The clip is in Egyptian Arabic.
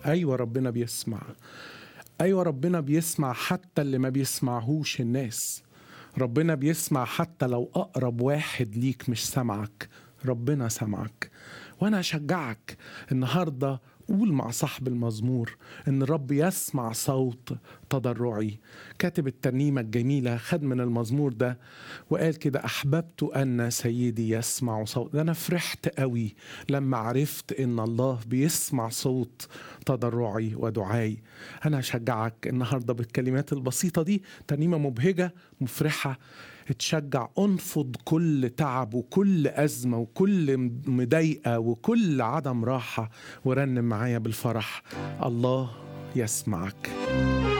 ايوه ربنا بيسمع ايوه ربنا بيسمع حتى اللي ما بيسمعهوش الناس ربنا بيسمع حتى لو اقرب واحد ليك مش سمعك ربنا سمعك وانا اشجعك النهارده قول مع صاحب المزمور ان الرب يسمع صوت تضرعي كاتب الترنيمه الجميله خد من المزمور ده وقال كده احببت ان سيدي يسمع صوت ده انا فرحت قوي لما عرفت ان الله بيسمع صوت تضرعي ودعاي انا اشجعك النهارده بالكلمات البسيطه دي ترنيمه مبهجه مفرحه تشجع انفض كل تعب وكل أزمة وكل مضايقة وكل عدم راحة ورنم معايا بالفرح الله يسمعك